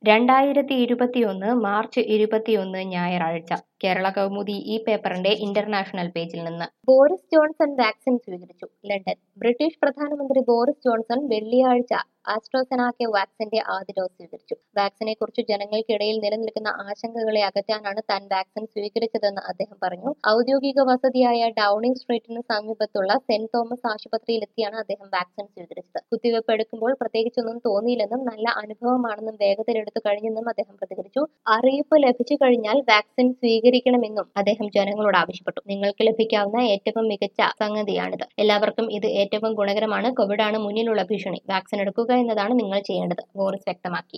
രണ്ടായിരത്തി ഇരുപത്തിയൊന്ന് മാർച്ച് ഇരുപത്തിയൊന്ന് ഞായറാഴ്ച കേരള കൗമുദി ഈ പേപ്പറിന്റെ ഇന്റർനാഷണൽ പേജിൽ നിന്ന് ബോറിസ് ജോൺസൺ വാക്സിൻ സ്വീകരിച്ചു ലണ്ടൻ ബ്രിട്ടീഷ് പ്രധാനമന്ത്രി ബോറിസ് ജോൺസൺ വെള്ളിയാഴ്ച ആസ്ട്രോസെനാക്കെ വാക്സിന്റെ ആദ്യ ഡോസ് സ്വീകരിച്ചു വാക്സിനെ കുറിച്ച് ജനങ്ങൾക്കിടയിൽ നിലനിൽക്കുന്ന ആശങ്കകളെ അകറ്റാനാണ് താൻ വാക്സിൻ സ്വീകരിച്ചതെന്ന് അദ്ദേഹം പറഞ്ഞു ഔദ്യോഗിക വസതിയായ ഡൌണിംഗ് സ്ട്രീറ്റിന് സമീപത്തുള്ള സെന്റ് തോമസ് ആശുപത്രിയിലെത്തിയാണ് അദ്ദേഹം വാക്സിൻ സ്വീകരിച്ചത് കുത്തിവയ്പ് എടുക്കുമ്പോൾ പ്രത്യേകിച്ചൊന്നും തോന്നിയില്ലെന്നും നല്ല അനുഭവമാണെന്നും വേഗത്തിലെടുത്തു കഴിഞ്ഞെന്നും അദ്ദേഹം പ്രതികരിച്ചു അറിയിപ്പ് ലഭിച്ചു കഴിഞ്ഞാൽ വാക്സിൻ സ്വീകരിക്കണമെന്നും അദ്ദേഹം ജനങ്ങളോട് ആവശ്യപ്പെട്ടു നിങ്ങൾക്ക് ലഭിക്കാവുന്ന ഏറ്റവും മികച്ച സംഗതിയാണിത് എല്ലാവർക്കും ഇത് ഏറ്റവും ഗുണകരമാണ് കോവിഡാണ് മുന്നിലുള്ള ഭീഷണി വാക്സിൻ എടുക്കുക എന്നതാണ് നിങ്ങൾ ചെയ്യേണ്ടത് ബോറിസ് വ്യക്തമാക്കി